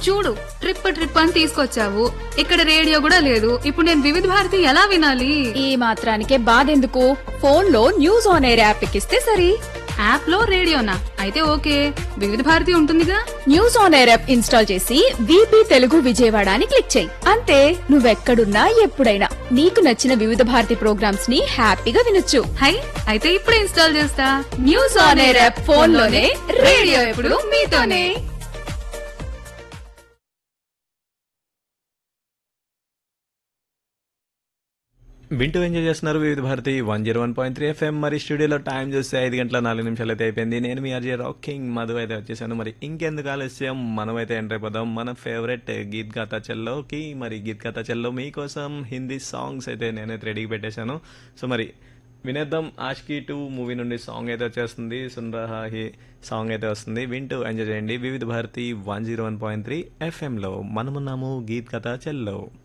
చూడు trip trip అని తీసుకొచ్చావు ఇక్కడ రేడియో కూడా లేదు ఇప్పుడు నేను వివిధ భారతి ఎలా వినాలి ఈ మాత్రానికే బాధెందుకు ఫోన్ లో న్యూస్ ఆన్ ఎయిర్ యాప్ ఎక్కిస్తే సరి యాప్ లో రేడియోనా అయితే ఓకే వివిధ భారతి ఉంటుందిగా news on air app install చేసి వీపీ తెలుగు విజయవాడ అని క్లిక్ చేయి అంతే నువ్వెక్కడున్నా ఎప్పుడైనా నీకు నచ్చిన వివిధ భారతి ప్రోగ్రామ్స్ ని హ్యాపీగా వినొచ్చు హై అయితే ఇప్పుడే ఇన్స్టాల్ చేస్తా news on air app phone లోనే రేడియో ఎప్పుడు మీతోనే వింటూ ఎంజాయ్ చేస్తున్నారు Vividha Bharati one zero one point three FM మరి స్టూడియోలో టైం చూస్తే ఐదు గంటల నాలుగు నిమిషాలు అయితే అయిపోయింది నేను మీ ఆర్జే రాకింగ్ మధు అయితే వచ్చేసాను మరి ఇంకెందుకు ఆలస్యం మనం అయితే ఎంటర్ అయిపోదాం మన ఫేవరెట్ గీత్ గాతా చెల్లోకి మరి గీత్ గాతా చెల్లో మీకోసం హిందీ సాంగ్స్ అయితే నేనైతే రెడీగా పెట్టేశాను సో మరి వినేద్దాం ఆష్కి టూ మూవీ నుండి సాంగ్ అయితే వచ్చేస్తుంది సుందరహా హి సాంగ్ అయితే వస్తుంది వింటూ ఎంజాయ్ చేయండి Vividha Bharati one zero one point three ఎఫ్ఎంలో మనమున్నాము గీత్ కథ చెల్లో